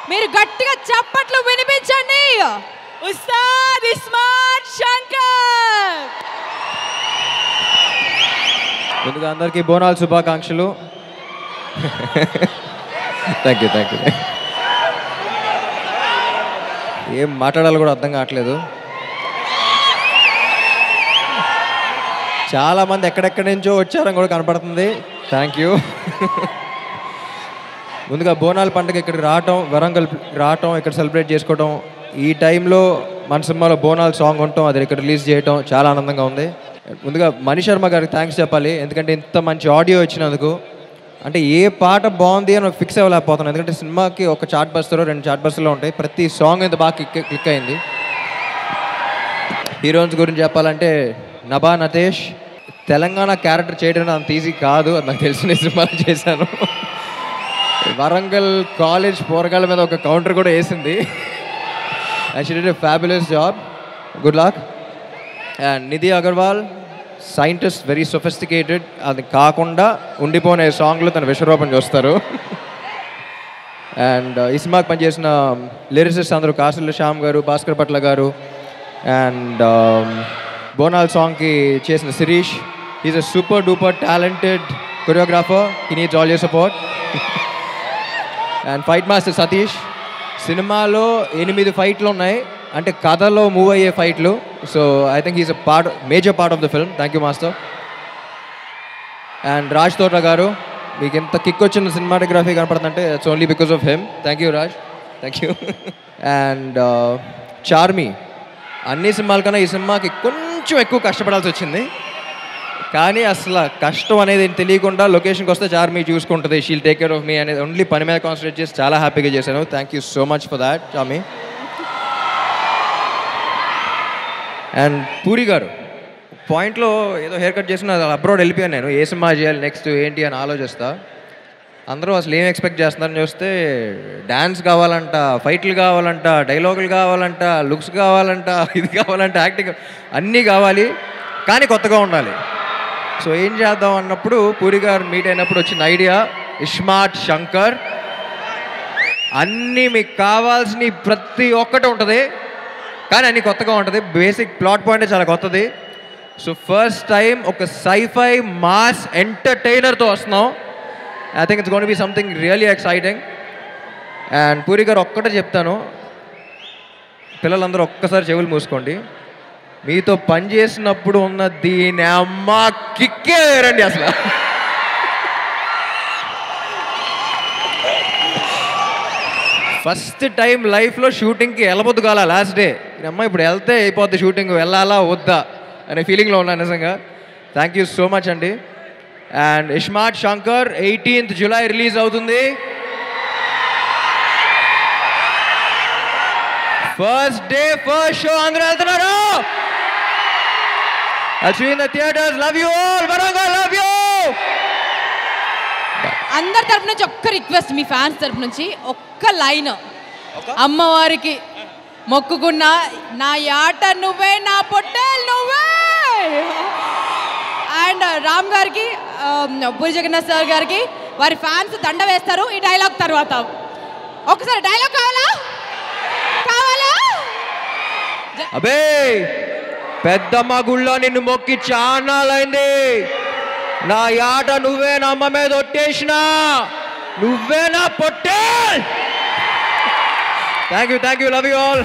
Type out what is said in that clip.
మీరు గట్టిగా చప్పట్లు వినిపించండి ఉస్తాద్ ఇస్మార్ట్ శంకర్ ముందుగా అందరికీ బోనాల శుభాకాంక్షలు థ్యాంక్ యూ థ్యాంక్ యూ ఏం మాట్లాడాలో కూడా అర్థం కావట్లేదు చాలా మంది ఎక్కడెక్కడి నుంచో వచ్చారని కూడా కనపడుతుంది థ్యాంక్ యూ ముందుగా బోనాల పండుగ ఇక్కడికి రావటం వరంగల్ రావటం ఇక్కడ సెలబ్రేట్ చేసుకోవటం ఈ టైంలో మన సినిమాలో బోనాల సాంగ్ ఉండటం అది ఇక్కడ రిలీజ్ చేయటం చాలా ఆనందంగా ఉంది ముందుగా మణి శర్మ గారికి థ్యాంక్స్ చెప్పాలి ఎందుకంటే ఇంత మంచి ఆడియో ఇచ్చినందుకు అంటే ఏ పాట బాగుంది అని ఫిక్స్ అవ్వలేకపోతున్నాను ఎందుకంటే సినిమాకి ఒక చాట్ బస్టర్ రెండు చాట్ బస్సులో ఉంటాయి ప్రతి సాంగ్ ఇంత బాగా క్లిక్ క్లిక్ అయింది హీరోయిన్స్ గురించి చెప్పాలంటే నభా నతేష్ తెలంగాణ క్యారెక్టర్ చేయడం అంత ఈజీ కాదు అది నాకు తెలిసిన సినిమాలు చేశాను వరంగల్ కాలేజ్ పోరగాళ్ళ మీద ఒక కౌంటర్ కూడా వేసింది actually fabulous job good luck and Nidhi Agarwal scientist very sophisticated అది కాకుండా ఉండిపోయిన సాంగ్లో తన విశ్వరూపం చూస్తారు అండ్ ఈ సినిమాకి పనిచేసిన లిరిసిస్ట్ అందరూ కాసుల శ్యామ్ గారు భాస్కర్ పట్ల గారు అండ్ బోనాల్ సాంగ్కి చేసిన Shirish is a super duper talented choreographer he needs all you support and fight master Satish సినిమాలో ఎనిమిది ఫైట్లు ఉన్నాయి అంటే కథలో మూవ్ అయ్యే ఫైట్లు so I think is a part major part of the film thank you master and Raj Thota garu మీకు ఎంత కిక్ వచ్చిన సినిమాటోగ్రఫీ కనపడుతుందంటే it's only because of him thank you Raj thank you and Charmi అన్ని సినిమాల కన్నా ఈ సినిమాకి కొంచెం ఎక్కువ కష్టపడాల్సి వచ్చింది కానీ అసలు కష్టం అనేది తెలియకుండా లొకేషన్కి వస్తే చార్మి చూసుకుంటుంది she'll take care of me అనేది ఓన్లీ పని మీద కాన్సన్ట్రేట్ చేసి చాలా హ్యాపీగా చేశాను thank you so much for that Charmi and Puri garu పాయింట్లో ఏదో హెయిర్ కట్ చేసిన అబ్రాడ్ వెళ్ళిపోయాను నేను ఏ సినిమా చేయాలి నెక్స్ట్ ఏంటి అని ఆలోచిస్తా అందరూ అసలు ఏం ఎక్స్పెక్ట్ చేస్తున్నారని చూస్తే డ్యాన్స్ కావాలంట ఫైట్లు కావాలంట డైలాగులు కావాలంట లుక్స్ కావాలంట ఇది కావాలంట యాక్టింగ్ అన్నీ కావాలి కానీ కొత్తగా ఉండాలి సో ఏం చేద్దాం అన్నప్పుడు పూరి గారు మీట్ అయినప్పుడు వచ్చిన ఐడియా ఇస్మార్ట్ శంకర్ అన్నీ మీకు కావాల్సిన ప్రతి ఒక్కటి ఉంటుంది కానీ అన్ని కొత్తగా ఉంటుంది బేసిక్ ప్లాట్ పాయింట్ చాలా కొత్తది సో ఫస్ట్ టైం ఒక సైఫై మాస్ ఎంటర్టైనర్తో వస్తున్నాం I think it's gonna be something really exciting and Puri garu ఒక్కటే చెప్తాను పిల్లలందరూ ఒక్కసారి చెవులు మూసుకోండి మీతో పని చేసినప్పుడు ఉన్న దీని అమ్మ కిక్కే వేరండి అసలు ఫస్ట్ టైం లైఫ్లో షూటింగ్కి వెళ్ళబోద్దు కాలా లాస్ట్ డే అమ్మ ఇప్పుడు వెళ్తే అయిపోద్ది షూటింగ్ వెళ్ళాలా వద్దా అనే ఫీలింగ్లో ఉన్నాను నిజంగా థ్యాంక్ యూ సో మచ్ అండి and Ismart Shankar eighteenth July release అవుతుంది ఫస్ట్ డే ఫస్ట్ షో అందరూ వెళ్తున్నారు Ashwin theatres love you all Warangal love you అందరి తరపు నుంచి ఒక్క రిక్వెస్ట్ మీ ఫ్యాన్స్ తరపు నుంచి ఒక్క లైన్ అమ్మవారికి మొక్కుకున్న నా యాట నువ్వే నా పొట్టేల్ నువ్వే అండ్ రామ్ గారికి ఆ, పూరి జగన్నాథ్ సార్ గారికి వారి ఫ్యాన్స్ దండ వేస్తారు ఈ డైలాగ్ తర్వాత ఒకసారి డైలాగ్ కావాలా కావాలా అబే పెద్దమ్మ గుళ్ళో నిన్ను మొక్కి చానాలైంది నా యాట నువ్వే నా అమ్మ మీద ఒట్టేసినా నువ్వే నా పొట్టే thank you thank you love you all